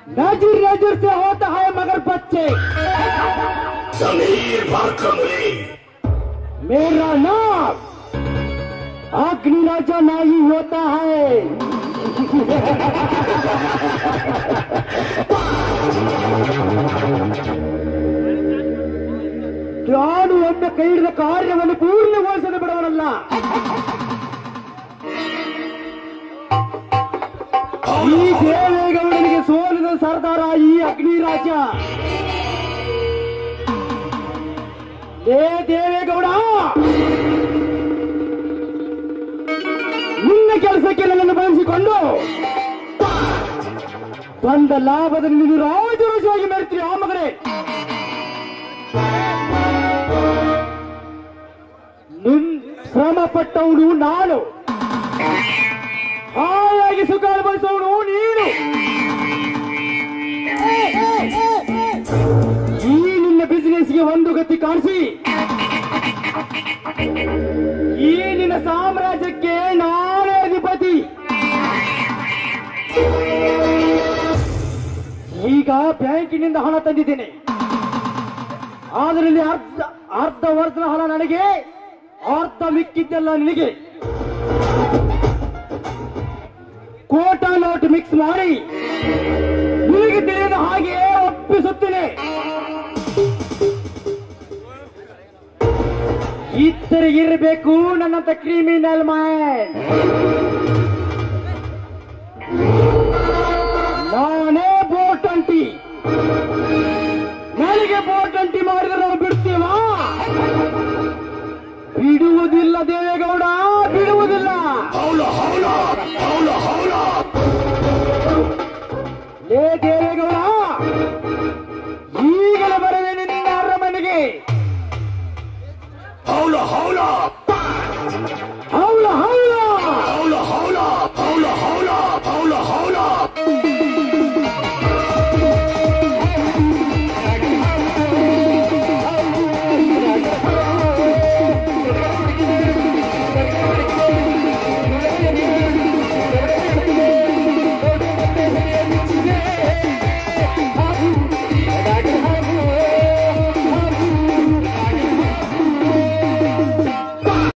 नजर नजर से होता है मगर बच्चे जमीर भर कमरे मेरा नाम अग्नि राजा नहीं होता है ನಾನು ಒಮ್ಮೆ ಕೈ ಹಿಡಿದ ಕಾರ್ಯವನ್ನು ಪೂರ್ಣಗೊಳಿಸದೆ ಬಿಡವನಲ್ಲ ಈ ದೇವೇಗೌಡನಿಗೆ ಸೋಲಿದ ಸರ್ದಾರ ಈ ಅಗ್ನಿರಾಜ ಏ ದೇವೇಗೌಡ ನಿನ್ನ ಕೆಲಸಕ್ಕೆ ನನ್ನನ್ನು ಬಳಸಿಕೊಂಡು ಬಂದ ಲಾಭದಲ್ಲಿ ನೀನು ರಾಜರಾಜವಾಗಿ ಮೆರೆತೀರಿ ಆ ಮಗನೇ ನಿನ್ ಶ್ರಮ ಪಟ್ಟವನು ನಾನು ಹಾಯಾಗಿ ಸುಖ ಅನುಭವಿಸುವವನು ನೀನು ಈ ನಿನ್ನ ಬಿಸಿನೆಸ್ಗೆ ಒಂದು ಗತಿ ಕಾಣಿಸಿ ಈ ನಿನ್ನ ಸಾಮ್ರಾಜ್ಯಕ್ಕೆ ನಾನೇ ಅಧಿಪತಿ ಈಗ ಬ್ಯಾಂಕಿನಿಂದ ಹಣ ತಂದಿದ್ದೇನೆ ಅದರಲ್ಲಿ ಅರ್ಧ ಅರ್ಧ ವರ್ಷದ ಹಣ ನನಗೆ ಅರ್ಧ ಮಿಕ್ಕಿದ್ದೆಲ್ಲ ನಿನಗೆ ಕೋಟ ನೋಟ್ ಮಿಕ್ಸ್ ಮಾಡಿ ನಿನಗೆ ತಿಳಿಯದ ಹಾಗೆ ಒಪ್ಪಿಸುತ್ತೇನೆ ಇದ್ದರೆ ಇರಬೇಕು ನನ್ನಂತ ಕ್ರಿಮಿನಲ್ ಮ್ಯಾನ್ ನಾನೇ ಬೋಟ್ ಅಂಟಿ ನನಗೆ ಬೋಟ್ ಅಂಟಿ ಮಾಡಿದ್ರೆ ನಾವು ಬಿಡ್ತೀವಾ ಬಿಡುವುದಿಲ್ಲ ದೇವೇಗೌಡ ಬಿಡುವುದಿಲ್ಲ ಹೌಲ ಹೌಲ ಹೌಲ ಹೌಲ ಲೇ ದೇವೇಗೌಡ ಈಗಲೇ ಬರವೆ ನಿನ್ನ ಅರಮನೆಗೆ ಹೌಲ ಹೌಲ ಹೌಲ ಹೌಲ ಹೌಲ ಹೌಲ ಹೌಲ ಹೌಲ ಹೌಲ ಹೌಲ ¡Vamos!